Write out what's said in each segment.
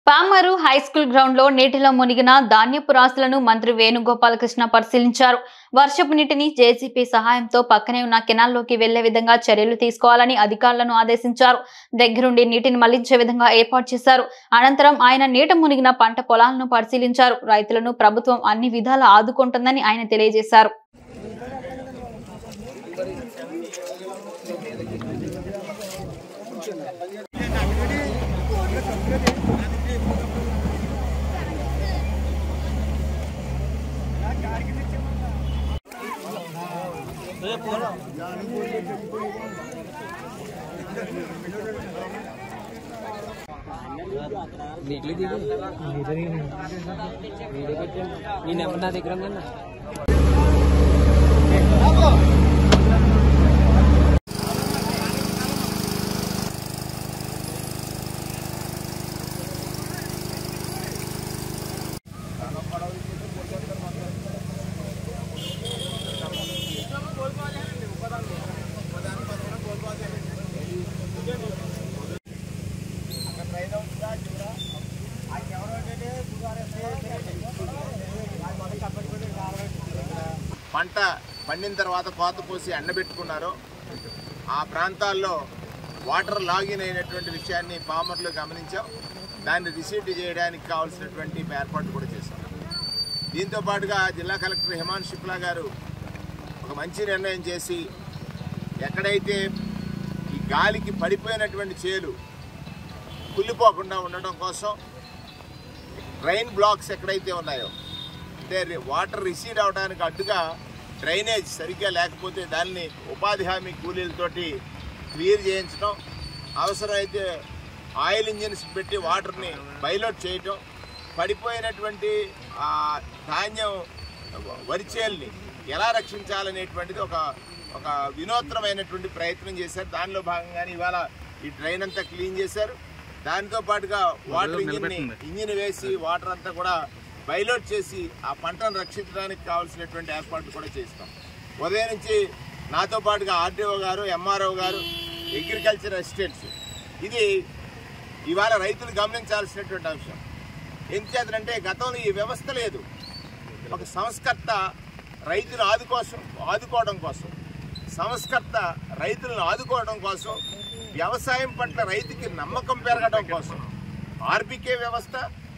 Pamarru high school ground లో నీటిలో మునిగిన ధాన్యపు రాశులను మంత్రి వేణుగోపాలకృష్ణ పరిశీలించారు వర్షపు నీటిని జేసీపీ సహాయంతో పక్కనే ఉన్న కెనాల్లోకి వెళ్లే విధంగా చర్యలు తీసుకోవాలని అధికారులను ఆదేశించారు దగ్గరుండి నీటిని మళ్లించే విధంగా ఏర్పాటు చేశారు అనంతరం ఆయన నీట మునిగిన పంట పొలాలను పరిశీలించారు రైతులను ప్రభుత్వం అన్ని విధాలా ఆదుకుంటుందని ఆయన తెలియజేశారు నీటిలో దిగు నీ నెంబర్ నా దగ్గర ఉందన్న పంట పండిన తర్వాత కోత కోసి ఎండబెట్టుకున్నారో ఆ ప్రాంతాల్లో వాటర్ లాగిన్ అయినటువంటి విషయాన్ని పామర్లు గమనించాం దాన్ని రిసీవ్ చేయడానికి కావాల్సినటువంటి ఏర్పాటు కూడా చేశాం దీంతో పాటుగా జిల్లా కలెక్టర్ హిమాన్ శుక్లా గారు ఒక మంచి నిర్ణయం చేసి ఎక్కడైతే ఈ గాలికి పడిపోయినటువంటి చేలు కుళ్ళిపోకుండా ఉండడం కోసం డ్రైన్ బ్లాక్స్ ఎక్కడైతే ఉన్నాయో అంటే రి- వాటర్ రిసీడ్ అవడానికి అడ్డుగా డ్రైనేజ్ సరిగ్గా లేకపోతే దాన్ని ఉపాధి హామీ కూలీలతోటి క్లియర్ చేయించడం అవసరమైతే ఆయిల్ ఇంజిన్స్ పెట్టి వాటర్ని బైలోట్ చేయటం పడిపోయినటువంటి ఆ ధాన్యం వరిచేల్ని ఎలా రక్షించాలనేటువంటిది ఒక ఒక వినూత్నమైనటువంటి ప్రయత్నం చేశారు దానిలో భాగంగానే ఇవాళ ఈ డ్రైన్ అంతా క్లీన్ చేశారు దానితో పాటుగా వాటర్ ఇంజిన్ ఇంజిన్ వేసి వాటర్ అంతా కూడా బైలోట్ చేసి ఆ పంటను రక్షించడానికి కావాల్సినటువంటి ఏర్పాట్లు కూడా చేస్తాం ఉదయం నుంచి నాతో పాటుగా ఆర్డీఓ గారు ఎంఆర్ఓ గారు అగ్రికల్చర్ అసిస్టెంట్స్ ఇది ఇవాళ రైతులు గమనించాల్సినటువంటి అంశం ఎందుచేతనంటే గతంలో ఈ వ్యవస్థ లేదు ఒక సంస్కర్త రైతులు ఆదుకోసం ఆదుకోవడం కోసం సంస్కర్త రైతులను ఆదుకోవడం కోసం వ్యవసాయం పట్ల రైతుకి నమ్మకం పెరగడం కోసం ఆర్బీకే వ్యవస్థ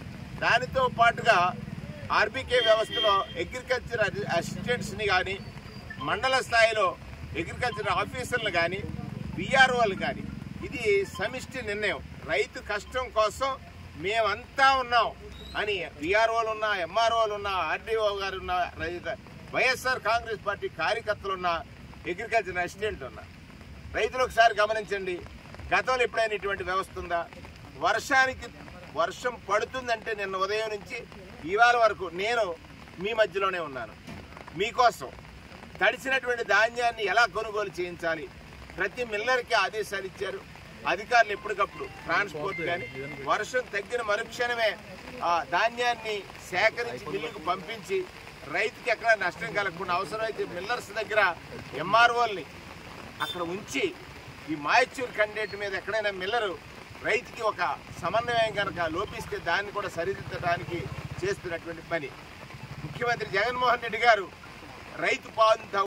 దానితో పాటుగా ఆర్బీకే వ్యవస్థలో అగ్రికల్చర్ అసిస్టెంట్స్ని కానీ మండల స్థాయిలో అగ్రికల్చర్ ఆఫీసర్లు కానీ విఆర్ఓలు కానీ ఇది సమిష్టి నిర్ణయం రైతు కష్టం కోసం మేమంతా ఉన్నాం అని విఆర్ఓలు ఉన్నా ఎంఆర్ఓలు ఉన్నా ఆర్డీఓ గారు ఉన్నా రైతు వైఎస్ఆర్ కాంగ్రెస్ పార్టీ కార్యకర్తలు ఉన్నా అగ్రికల్చర్ అసిస్టెంట్ ఉన్నా రైతులు ఒకసారి గమనించండి గతంలో ఎప్పుడైనా ఇటువంటి వ్యవస్థ ఉందా వర్షానికి వర్షం పడుతుందంటే నిన్న ఉదయం నుంచి ఇవాళ వరకు నేను మీ మధ్యలోనే ఉన్నాను మీకోసం తడిసినటువంటి ధాన్యాన్ని ఎలా కొనుగోలు చేయించాలి ప్రతి మిల్లర్కి ఆదేశాలు ఇచ్చారు అధికారులు ఎప్పటికప్పుడు ట్రాన్స్పోర్ట్ కానీ వర్షం తగ్గిన మరుక్షణమే ఆ ధాన్యాన్ని సేకరించి మిల్లుకు పంపించి రైతుకి ఎక్కడ నష్టం కలగకుండా అవసరమైతే మిల్లర్స్ దగ్గర ఎంఆర్ఓల్ని అక్కడ ఉంచి ఈ మాయచ్చూర్ కండేట్ మీద ఎక్కడైనా మిల్లరు రైతుకి ఒక సమన్వయం కనుక లోపిస్తే దాన్ని కూడా సరిదిద్దడానికి చేస్తున్నటువంటి పని ముఖ్యమంత్రి జగన్మోహన్ రెడ్డి గారు రైతు బాంధవ